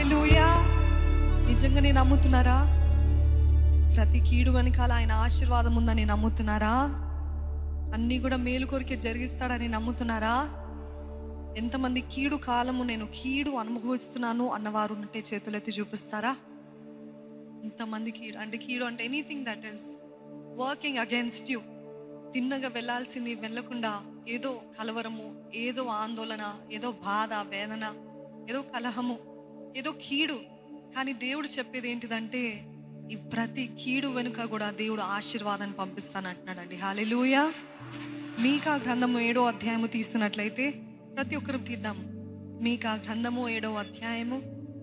Hallelujah నిజంగానే నమ్ముతున్నారా ప్రతి కీడు వెనకాల ఆయన ఆశీర్వాదం ఉందని నమ్ముతున్నారా అన్నీ కూడా మేలు కొరికే జరిగిస్తాడని నమ్ముతున్నారా ఎంతమంది కీడు కాలము నేను కీడు అనుభవిస్తున్నాను అన్నవారు ఉంటే చేతులెత్తి చూపిస్తారా ఇంతమంది కీడు అంటే కీడు అంటే anything that is working against you తిన్నగా వెళ్ళాల్సింది వెళ్ళకుండా ఏదో కలవరము ఏదో ఆందోళన ఏదో బాధ వేదన ఏదో కలహము ఏదో కీడు కానీ దేవుడు చెప్పేది ఏంటిదంటే ఈ ప్రతి కీడు వెనుక కూడా దేవుడు ఆశీర్వాదాన్ని పంపిస్తానంటున్నాడండి హాలెలూయా మీకా గ్రంథము ఏడో అధ్యాయము తీసినట్లయితే ప్రతి ఒక్కరు తీద్దాం మీకా గ్రంథము ఏడో అధ్యాయము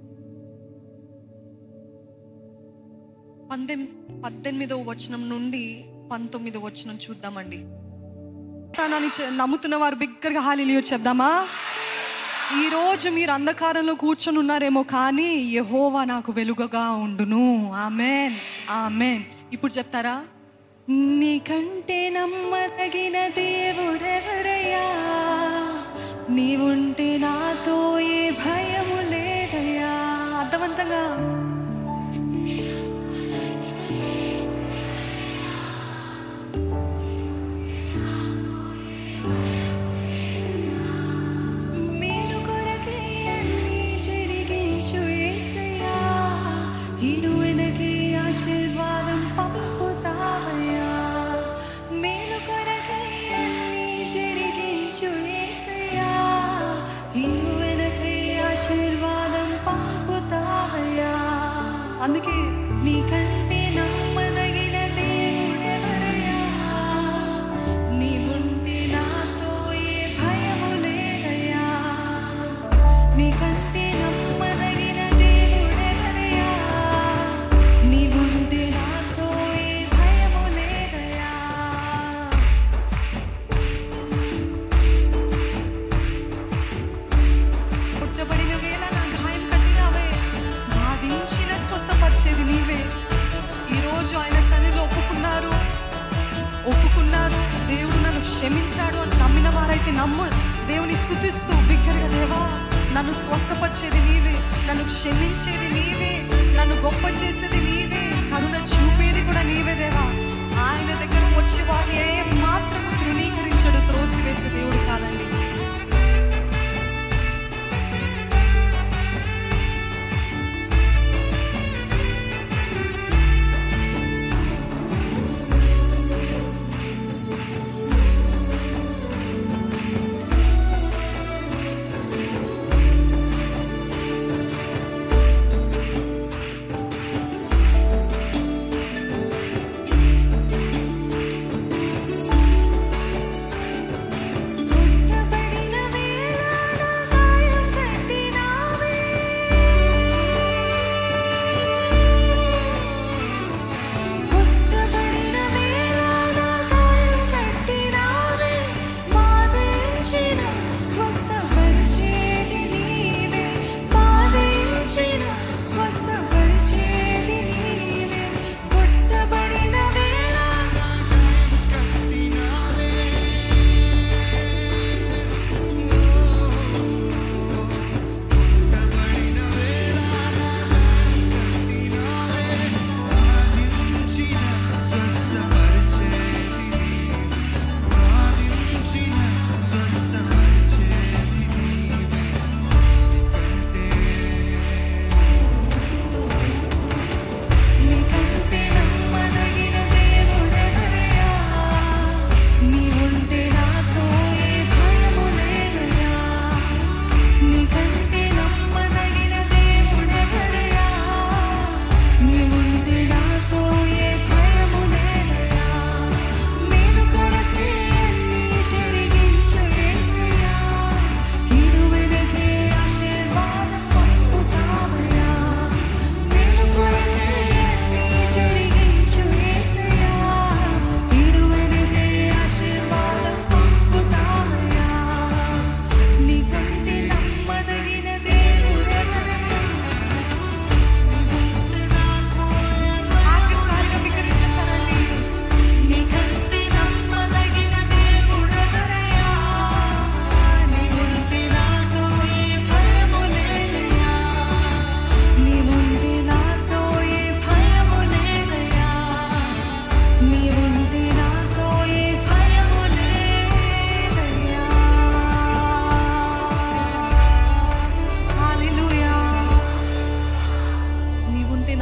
పందెం పద్దెనిమిదో వచనం నుండి పంతొమ్మిదో వచనం చూద్దామండి తానని చె- నమ్ముతున్న వారు బిగ్గరగా హాలిలియో చెప్దామా ఈ రోజు మీరు అంధకారంలో కూర్చొని ఉన్నారేమో కానీ యహోవా నాకు వెలుగుగా ఉండును ఆమెన్ ఆమెన్ ఇప్పుడు చెప్తారా నీకంటే నమ్మదగిన దేవుడెవరయ్యా నీవుంటే నాతో ఏ భయము లేదయ్యా అర్థవంతంగా మేలు కొరకై అన్నీ జరిగించు యేసయ్యా. కీడు వెనకే ఆశీర్వాదం పంపుతావయ్యా. మేలు కొరకై అన్నీ జరిగించు యేసయ్యా. కీడు వెనకై ఆశీర్వాదం పంపుతావయ్యా. అందుకే నీకంటే నమ్మదగిన దేవుడెవరయ్యా నీవుంటే నాతో ఏ భయము లేదయ్యా నీకంటే నమ్మదగిన దేవుడెవరయ్యా నీవుంటే నాతో ఏ భయము లేదయ్యా పుట్టబడిన వేళ నా గాయం కట్టినావే బాధించిన స్వస్థపరిచేది నీవే ఈరోజు ఆయన సన్నిధిలో ఒప్పుకున్నారు ఒప్పుకున్నారు దేవుడు నన్ను క్షమించాడు అని నమ్మిన వారైతే నమ్ము దేవుని స్థుతిస్తూ బిగ్గరగా దేవా నన్ను స్వస్థపరిచేది నీవే నన్ను క్షమించేది నీవే నన్ను గొప్ప చేసేది నీవే కరుణ చూపేది కూడా నీవే దేవా ఆయన దగ్గర వచ్చే వారిని ఏ మాత్రం తృణీకరించడు త్రోసివేసే దేవుడు కాదండి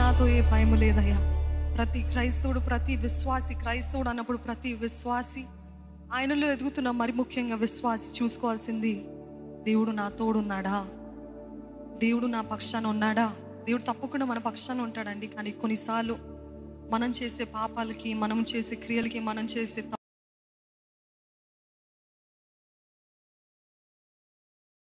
నాతో ఏ భయం లేదయ్యా ప్రతి క్రైస్తవుడు ప్రతి విశ్వాసి క్రైస్తవుడు అన్నప్పుడు ప్రతి విశ్వాసి ఆయనలో ఎదుగుతున్న మరి ముఖ్యంగా విశ్వాసి చూసుకోవాల్సింది దేవుడు నా తోడున్నాడా దేవుడు నా పక్షాన ఉన్నాడా దేవుడు తప్పకుండా మన పక్షాన ఉంటాడండి కానీ కొన్నిసార్లు మనం చేసే పాపాలకి మనం చేసే క్రియలకి మనం చేసే